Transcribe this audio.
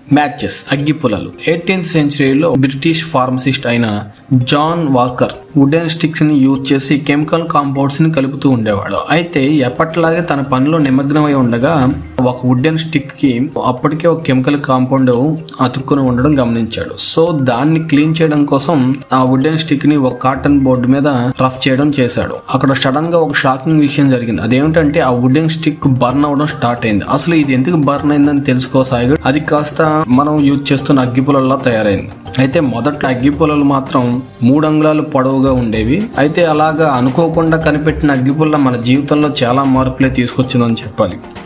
matches అగ్గిపుల్లలు eighteenth సెంచరీలో British pharmacist అయిన జాన్ వాకర్ వుడెన్ స్టిక్స్ ని యూజ్ చేసి కెమికల్ కాంపౌండ్స్ ని కలుపుతూ ఉండేవాడు అయితే ఎప్పటిలాగే తన పనిలో నిమగ్నమై ఉండగా ఒక వుడెన్ స్టిక్ కి అప్పటికే ఒక కెమికల్ కాంపౌండ్ అతుక్కుని ఉండడం గమనించాడు సో దాన్ని క్లీన్ చేయడం కోసం ఆ వుడెన్ స్టిక్ ని ఒక కాటన్ బోర్డు మీద రఫ్ చేయడం చేశాడు అక్కడ సడన్ గా ఒక షాకింగ్ విషయం జరిగింది అదేమిటంటే ఆ వుడెన్ స్టిక్ బర్న్ అవడం స్టార్ట్ అయింది అసలు ఇది ఎందుకు బర్న్ అయిందని తెలుసుకోసాగాడు అది కాస్త మనం యూజ్ చేస్తున్న అగ్గిపుల్లలా తయారైంది అయితే మొదట్లో అగ్గిపుల్లలు మాత్రం మూడు అంగుళాలు పొడవుగా ఉండేవి అయితే అలాగా అనుకోకుండా కనిపెట్టిన అగ్గిపుల్ల మన జీవితంలో చాలా మార్పులే తీసుకొచ్చిందని చెప్పాలి